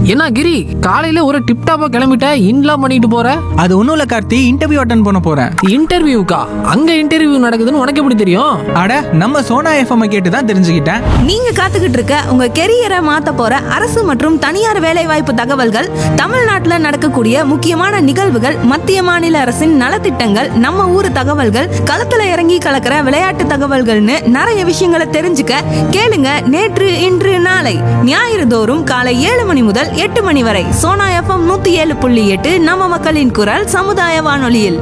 என்ன கிரி காலையில ஒரு டிப்டாப்பா கிளம்பிட்ட இன்லாம் பண்ணிட்டு போற அது ஒன்றும் இல்லை கார்த்தி இன்டர்வியூ அட்டன் பண்ண போகிறேன் இன்டர்வியூக்கா அங்க இன்டர்வியூ நடக்குதுன்னு உனக்கு எப்படி தெரியும் அட நம்ம சோனா எஃப்எம் கேட்டு தான் தெரிஞ்சுக்கிட்டேன் நீங்க காத்துக்கிட்டு இருக்க உங்க கெரியரை மாத்த போற அரசு மற்றும் தனியார் வேலைவாய்ப்பு தகவல்கள் தமிழ்நாட்டுல நடக்கக்கூடிய முக்கியமான நிகழ்வுகள் மத்திய மாநில அரசின் நலத்திட்டங்கள் நம்ம ஊர் தகவல்கள் களத்துல இறங்கி கலக்கிற விளையாட்டு தகவல்கள்னு நிறைய விஷயங்களை தெரிஞ்சுக்க கேளுங்க நேற்று இன்று நாளை ஞாயிறு தோறும் காலை ஏழு மணி முதல் எட்டு மணி வரை சோனா எஃப்எம் நூத்தி ஏழு புள்ளி எட்டு நம்ம மக்களின் குரல் சமுதாய வானொலியில்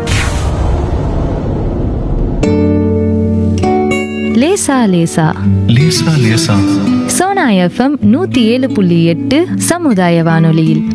லேசா லேசா லேசா லேசா சோனா எஃப்எம் நூத்தி ஏழு புள்ளி எட்டு சமுதாய வானொலியில்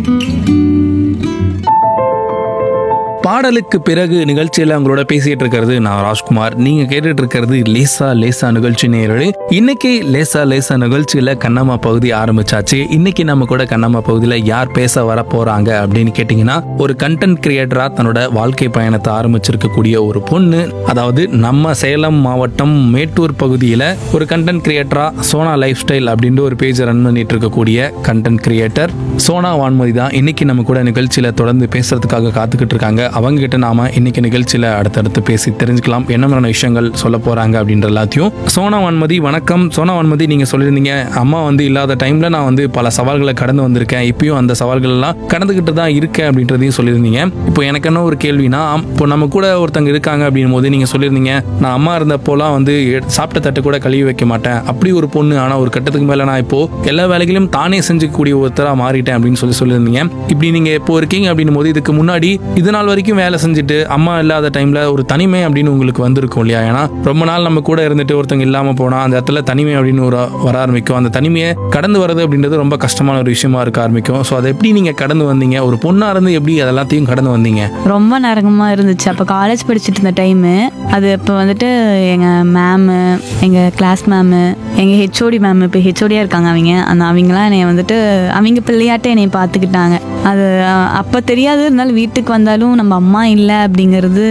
பாடலுக்கு பிறகு நிகழ்ச்சியில உங்களோட பேசிட்டு இருக்கிறது நான் ராஜ்குமார் நீங்க கேட்டுட்டு இருக்கிறது லேசா லேசா நிகழ்ச்சி நேரடி இன்னைக்கு லேசா லேசா நிகழ்ச்சியில கண்ணம்மா பகுதி ஆரம்பிச்சாச்சு இன்னைக்கு நம்ம கூட கண்ணம்மா பகுதியில யார் பேச வர போறாங்க அப்படின்னு கேட்டீங்கன்னா ஒரு கண்டென்ட் கிரியேட்டரா தன்னோட வாழ்க்கை பயணத்தை ஆரம்பிச்சிருக்கக்கூடிய ஒரு பொண்ணு அதாவது நம்ம சேலம் மாவட்டம் மேட்டூர் பகுதியில ஒரு கண்டென்ட் கிரியேட்டரா சோனா லைஃப் ஸ்டைல் அப்படின்ற ஒரு பேஜ் ரன் பண்ணிட்டு இருக்கக்கூடிய கண்டென்ட் கிரியேட்டர் சோனா வான்மதி தான் இன்னைக்கு நம்ம கூட நிகழ்ச்சியில தொடர்ந்து பேசுறதுக்காக காத்துக்கிட்டு இருக்காங்க அவங்க கிட்ட நாம இன்னைக்கு நிகழ்ச்சியில அடுத்தடுத்து பேசி தெரிஞ்சுக்கலாம் என்ன மாதிரியான விஷயங்கள் சொல்ல போறாங்க அப்படின்ற எல்லாத்தையும் சோனா வான்மதி வணக்கம் சோனா வான்மதி நீங்க சொல்லியிருந்தீங்க அம்மா வந்து இல்லாத டைம்ல நான் வந்து பல சவால்களை கடந்து வந்திருக்கேன் இப்பயும் அந்த சவால்கள் எல்லாம் கடந்துகிட்டு தான் இருக்கேன் அப்படின்றதையும் சொல்லியிருந்தீங்க இப்போ எனக்கு என்ன ஒரு கேள்வினா அம்- இப்போ நம்ம கூட ஒருத்தங்க இருக்காங்க அப்படின் போது நீங்க சொல்லியிருந்தீங்க நான் அம்மா இருந்தப்போலாம் வந்து எ- சாப்பிட்ட தட்டு கூட கழுவி வைக்க மாட்டேன் அப்படி ஒரு பொண்ணு ஆனா ஒரு கட்டத்துக்கு மேல நான் இப்போ எல்லா வேலைகளையும் தானே செஞ்சுக்கக்கூடிய ஒருத்தரா மாறிட்டேன் அப்படின்னு சொல்லி சொல்லியிருந்தீங்க இப்படி நீங்க இப்போ இருக்கீங்க அப்படின்னும் போது இதுக்கு முன்னாடி இது நாள் வரைக்கும் வேலை செஞ்சுட்டு அம்மா இல்லாத டைம்ல ஒரு தனிமை அப்படின்னு உங்களுக்கு வந்திருக்கும் இல்லையா ஏன்னா ரொம்ப நாள் நம்ம கூட இருந்துட்டு ஒருத்தங்க இல்லாம போனா அந்த இடத்துல தனிமை அப்படின்னு ஒரு வர ஆரம்பிக்கும் அந்த தனிமையை கடந்து வர்றது அப்படின்றது ரொம்ப கஷ்டமான ஒரு விஷயமா இருக்க ஆரம்பிக்கும் ஸோ அதை எப்படி நீங்க கடந்து வந்தீங்க ஒரு பொண்ணா இருந்து எப்படி அதெல்லாத்தையும் கடந்து வந்தீங்க ரொம்ப நரகமாக இருந்துச்சு அப்போ காலேஜ் படிச்சுட்டு இருந்த டைமு அது இப்போ வந்துட்டு எங்கள் மேமு எங்கள் கிளாஸ் மேமு எங்கள் ஹெச்ஓடி மேம் இப்போ ஹெச்ஓடியாக இருக்காங்க அவங்க அந்த அவங்களாம் என்னை வந்துட்டு அவங்க பிள்ளையாட்ட என்னை பார்த்துக்கிட்டாங்க அது அப்போ தெரியாது இருந்தாலும் வீட்டுக்கு வந்தாலும் நம்ம அம்மா இல்லை அப்படிங்கிறது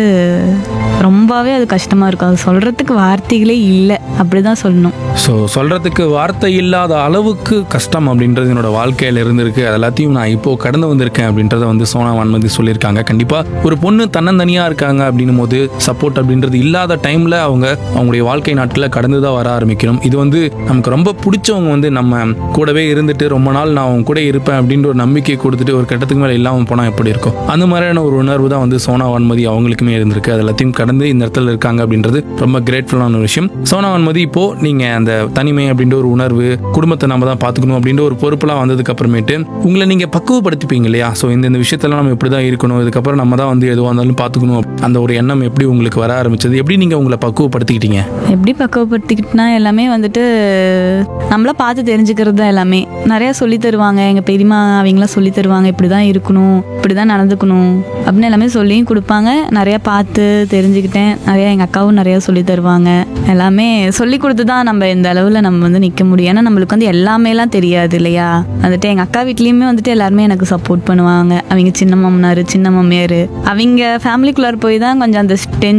ரொம்பவே அது கஷ்டமாக இருக்கும் அது சொல்கிறதுக்கு வார்த்தைகளே இல்லை அப்படி தான் சொல்லணும் ஸோ சொல்றதுக்கு வார்த்தை இல்லாத அளவுக்கு கஷ்டம் அப்படின்றது என்னோட வாழ்க்கையில இருந்திருக்கு அது எல்லாத்தையும் நான் இப்போ கடந்து வந்திருக்கேன் அப்படின்றத வந்து சோனா வான்மதி சொல்லியிருக்காங்க கண்டிப்பா ஒரு பொண்ணு தன்னந்தனியா இருக்காங்க அப்படின்னும் போது சப்போர்ட் அப்படின்றது இல்லாத டைம்ல அவங்க அவங்களுடைய வாழ்க்கை நாட்டில் கடந்து தான் வர ஆரம்பிக்கணும் இது வந்து நமக்கு ரொம்ப பிடிச்சவங்க வந்து நம்ம கூடவே இருந்துட்டு ரொம்ப நாள் நான் அவங்க கூட இருப்பேன் அப்படின்ற ஒரு நம்பிக்கை கொடுத்துட்டு ஒரு கட்டத்துக்கு மேலே இல்லாமல் போனால் எப்படி இருக்கும் அந்த மாதிரியான ஒரு உணர்வு தான் வந்து சோனா வான்மதி அவங்களுக்குமே இருந்திருக்கு அது எல்லாத்தையும் கடந்து இந்த இடத்துல இருக்காங்க அப்படின்றது ரொம்ப கிரேட்ஃபுல்லான ஒரு விஷயம் சோனா வான்மதி இப்போ நீங்க அந்த தனிமை அப்படின்ற ஒரு உணர்வு குடும்பத்தை நம்ம தான் பார்த்துக்கணும் அப்படின்ற ஒரு பொறுப்பெல்லாம் வந்ததுக்கு அப்புறமேட்டு உங்களை நீங்க பக்குவப்படுத்திப்பீங்க இல்லையா ஸோ இந்த இந்த விஷயத்தெல்லாம் நம்ம இப்படி தான் இருக்கணும் இதுக்கப்புறம் நம்ம தான் வந்து எதுவாக இருந்தாலும் பார்த்துக்கணும் அந்த ஒரு எண்ணம் எப்படி உங்களுக்கு வர ஆரம்பிச்சது எப்படி நீங்க உங்களை பக்குவப்படுத்திக்கிட்டீங்க எப்படி பக்குவப்படுத்திக்கிட்டுனா எல்லாமே வந்துட்டு நம்மள பார்த்து தெரிஞ்சுக்கிறது தான் எல்லாமே நிறையா சொல்லி தருவாங்க எங்கள் பெரியம்மா அவங்களாம் சொல்லி தருவாங்க இப்படி தான் இருக்கணும் இப்படி தான் நடந்துக்கணும் அப்படின்னு எல்லாமே சொல்லியும் கொடுப்பாங்க நிறையா பார்த்து தெரிஞ்சுக்கிட்டேன் நிறையா எங்கள் அக்காவும் நிறையா சொல்லி தருவாங்க எல்லாமே சொல்லி கொடுத்து தான் நம்ம இந்த அளவில் நம்ம வந்து நிற்க முடியும் ஏன்னா நம்மளுக்கு வந்து எல்லாமேலாம் தெரியாது இல்லையா வந்துட்டு எங்கள் அக்கா வீட்லேயுமே வந்துட்டு எல்லாருமே எனக்கு சப்போர்ட் பண்ணுவாங்க அவங்க சின்ன மாமனார் சின்ன மாமியார் அவங்க ஃபேமிலிக்குள்ளார போய் தான் கொஞ்சம் அந்த டென்